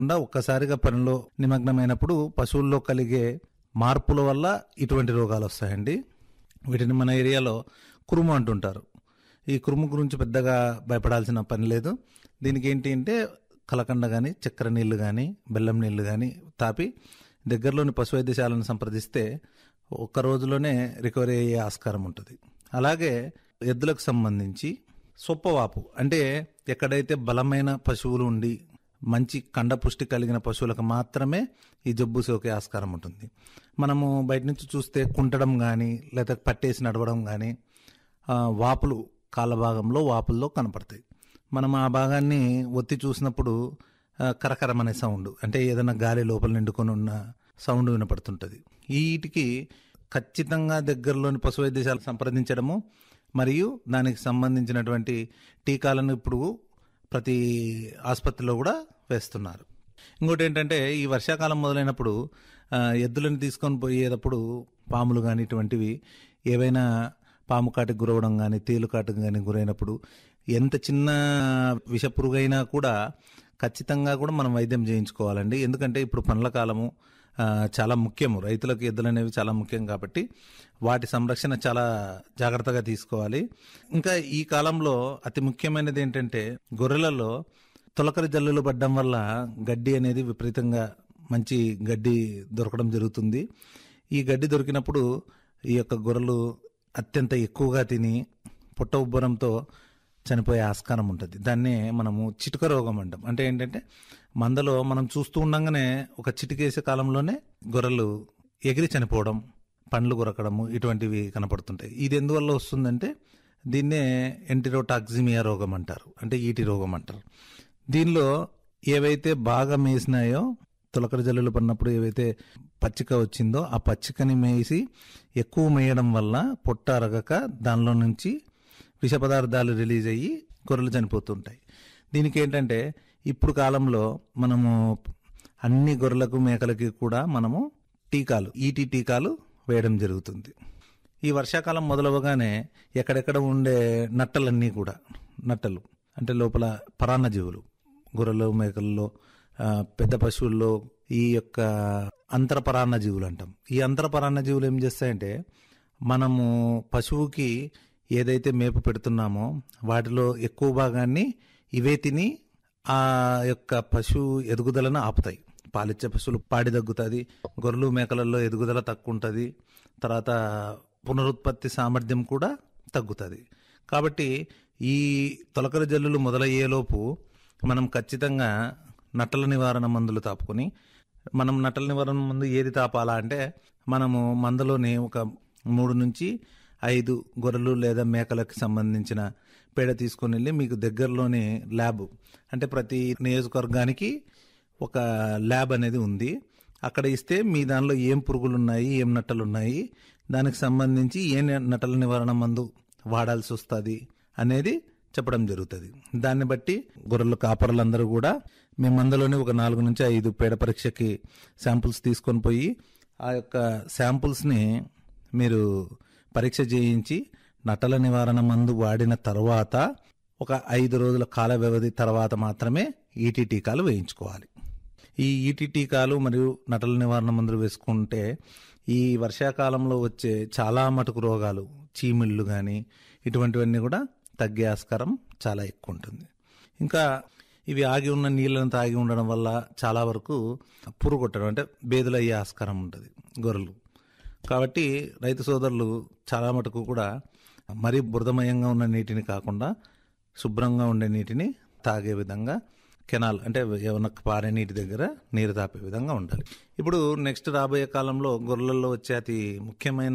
కాకుండా ఒక్కసారిగా పనిలో నిమగ్నమైనప్పుడు పశువుల్లో కలిగే మార్పుల వల్ల ఇటువంటి రోగాలు వస్తాయండి వీటిని మన ఏరియాలో కురుము అంటుంటారు ఈ కురుము గురించి పెద్దగా భయపడాల్సిన పని లేదు దీనికి ఏంటి అంటే కలకండ కానీ చక్కెర నీళ్లు కానీ బెల్లం నీళ్లు కానీ తాపి దగ్గరలోని పశు వైద్యశాలను సంప్రదిస్తే ఒక్క రోజులోనే రికవరీ అయ్యే ఆస్కారం ఉంటుంది అలాగే ఎద్దులకు సంబంధించి సొప్పవాపు అంటే ఎక్కడైతే బలమైన పశువులు ఉండి మంచి కండపుష్టి కలిగిన పశువులకు మాత్రమే ఈ జబ్బు సోకే ఆస్కారం ఉంటుంది మనము బయట నుంచి చూస్తే కుంటడం కానీ లేదా పట్టేసి నడవడం కానీ ఆ, వాపులు కాళ్ళ భాగంలో వాపుల్లో కనపడతాయి మనం ఆ భాగాన్ని ఒత్తి చూసినప్పుడు ఆ, కరకరం అనే సౌండ్ అంటే ఏదైనా గాలి లోపల నిండుకొని ఉన్న సౌండ్ వినపడుతుంటుంది వీటికి ఖచ్చితంగా దగ్గరలోని పశు వైద్యశాల సంప్రదించడము మరియు దానికి సంబంధించినటువంటి టీకాలను ఇప్పుడు ప్రతి ఆసుపత్రిలో కూడా వేస్తున్నారు ఇంకోటి ఏంటంటే ఈ వర్షాకాలం మొదలైనప్పుడు ఆ, ఎద్దులను తీసుకొని పోయేటప్పుడు పాములు కానీ ఇటువంటివి ఏవైనా పాము కాటికి గురవడం కానీ తేలు కాటికి కానీ గురైనప్పుడు ఎంత చిన్న విషపురుగైనా కూడా ఖచ్చితంగా కూడా మనం వైద్యం చేయించుకోవాలండి ఎందుకంటే ఇప్పుడు పండ్ల కాలము ఆ, చాలా ముఖ్యము రైతులకు ఎద్దులు అనేవి చాలా ముఖ్యం కాబట్టి వాటి సంరక్షణ చాలా జాగ్రత్తగా తీసుకోవాలి ఇంకా ఈ కాలంలో అతి ముఖ్యమైనది ఏంటంటే గొర్రెలలో తొలకరి జల్లులు పడ్డం వల్ల గడ్డి అనేది విపరీతంగా మంచి గడ్డి దొరకడం జరుగుతుంది ఈ గడ్డి దొరికినప్పుడు ఈ యొక్క గొర్రెలు అత్యంత ఎక్కువగా తిని పొట్ట ఉబ్బరంతో చనిపోయే ఆస్కారం ఉంటుంది దాన్నే మనము చిటుక రోగం అంటాం అంటే ఏంటంటే మందలో మనం చూస్తూ ఉండగానే ఒక చిటికేసే కాలంలోనే గొర్రెలు ఎగిరి చనిపోవడం పండ్లు కొరకడము ఇటువంటివి కనపడుతుంటాయి ఇది ఎందువల్ల వస్తుందంటే దీన్నే ఎంటిరోటాక్సిమియా రోగం అంటారు అంటే ఈటి రోగం అంటారు దీనిలో ఏవైతే బాగా మేసినాయో తొలకరి జల్లులు పడినప్పుడు ఏవైతే పచ్చిక వచ్చిందో ఆ పచ్చికని మేసి ఎక్కువ మేయడం వల్ల పొట్ట అరగక దానిలో నుంచి విష పదార్థాలు రిలీజ్ అయ్యి గొర్రెలు చనిపోతుంటాయి దీనికి ఏంటంటే ఇప్పుడు కాలంలో మనము అన్ని గొర్రెలకు మేకలకి కూడా మనము టీకాలు ఈటీ టీకాలు వేయడం జరుగుతుంది ఈ వర్షాకాలం మొదలవగానే ఎక్కడెక్కడ ఉండే నట్టలన్నీ కూడా నట్టలు అంటే లోపల పరాన్న జీవులు గొర్రెలు మేకల్లో ఆ, పెద్ద పశువుల్లో ఈ యొక్క అంతరపరాన్న జీవులు అంటాం ఈ అంతరపరాన్న జీవులు ఏం చేస్తాయంటే మనము పశువుకి ఏదైతే మేపు పెడుతున్నామో వాటిలో ఎక్కువ భాగాన్ని ఇవే తిని ఆ యొక్క పశువు ఎదుగుదలను ఆపుతాయి పాలిచ్చే పశువులు పాడి తగ్గుతుంది గొర్రెలు మేకలలో ఎదుగుదల తక్కువ ఉంటుంది తర్వాత పునరుత్పత్తి సామర్థ్యం కూడా తగ్గుతుంది కాబట్టి ఈ తొలకరి జల్లులు మొదలయ్యేలోపు మనం ఖచ్చితంగా నట్టల నివారణ మందులు తాపుకొని మనం నట్టల నివారణ మందు ఏది తాపాలా అంటే మనము మందులోని ఒక మూడు నుంచి ఐదు గొర్రెలు లేదా మేకలకు సంబంధించిన పేడ తీసుకొని వెళ్ళి మీకు దగ్గరలోని ల్యాబ్ అంటే ప్రతి నియోజకవర్గానికి ఒక ల్యాబ్ అనేది ఉంది అక్కడ ఇస్తే మీ దానిలో ఏం పురుగులు ఉన్నాయి ఏం నట్టలు ఉన్నాయి దానికి సంబంధించి ఏ న- నట్టల నివారణ మందు వాడాల్సి వస్తుంది అనేది చెప్పడం జరుగుతుంది దాన్ని బట్టి గొర్రెల కాపరులందరూ కూడా మీ మందలోని ఒక నాలుగు నుంచి ఐదు పేడ పరీక్షకి శాంపుల్స్ తీసుకొని పోయి ఆ యొక్క శాంపుల్స్ని మీరు పరీక్ష చేయించి నటల నివారణ మందు వాడిన తర్వాత ఒక ఐదు రోజుల కాల వ్యవధి తర్వాత మాత్రమే ఈటీ టీకాలు వేయించుకోవాలి ఈ ఈటీ టీకాలు మరియు నటల నివారణ మందులు వేసుకుంటే ఈ వర్షాకాలంలో వచ్చే చాలా మటుకు రోగాలు చీమిళ్ళు కానీ ఇటువంటివన్నీ కూడా తగ్గే ఆస్కారం చాలా ఎక్కువ ఉంటుంది ఇంకా ఇవి ఆగి ఉన్న నీళ్ళను తాగి ఉండడం వల్ల చాలా వరకు పురుగు కొట్టడం అంటే బేదులు అయ్యే ఆస్కారం ఉంటుంది గొర్రెలు కాబట్టి రైతు సోదరులు చాలా మటుకు కూడా మరీ బురదమయంగా ఉన్న నీటిని కాకుండా శుభ్రంగా ఉండే నీటిని తాగే విధంగా కెనాల్ అంటే ఏమన్నా పారే నీటి దగ్గర నీరు తాపే విధంగా ఉండాలి ఇప్పుడు నెక్స్ట్ రాబోయే కాలంలో గొర్రెలలో వచ్చే అతి ముఖ్యమైన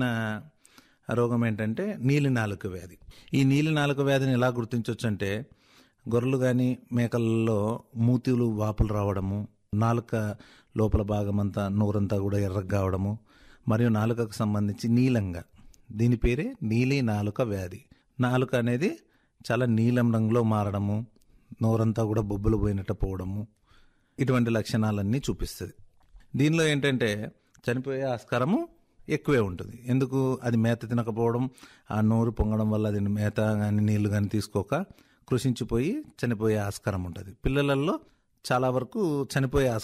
రోగం ఏంటంటే నీలి నాలుక వ్యాధి ఈ నీలి నాలుక వ్యాధిని ఎలా గుర్తించవచ్చు అంటే గొర్రెలు కానీ మేకలలో మూతిలు వాపులు రావడము నాలుక లోపల భాగం అంతా నోరంతా కూడా ఎర్రగా కావడము మరియు నాలుకకు సంబంధించి నీలంగా దీని పేరే నీలి నాలుక వ్యాధి నాలుక అనేది చాలా నీలం రంగులో మారడము నోరంతా కూడా బొబ్బులు పోయినట్టు పోవడము ఇటువంటి లక్షణాలన్నీ చూపిస్తుంది దీనిలో ఏంటంటే చనిపోయే ఆస్కారము ఎక్కువే ఉంటుంది ఎందుకు అది మేత తినకపోవడం ఆ నోరు పొంగడం వల్ల అది మేత కానీ నీళ్లు కానీ తీసుకోక కృషించిపోయి చనిపోయే ఆస్కారం ఉంటుంది పిల్లలలో చాలా వరకు చనిపోయే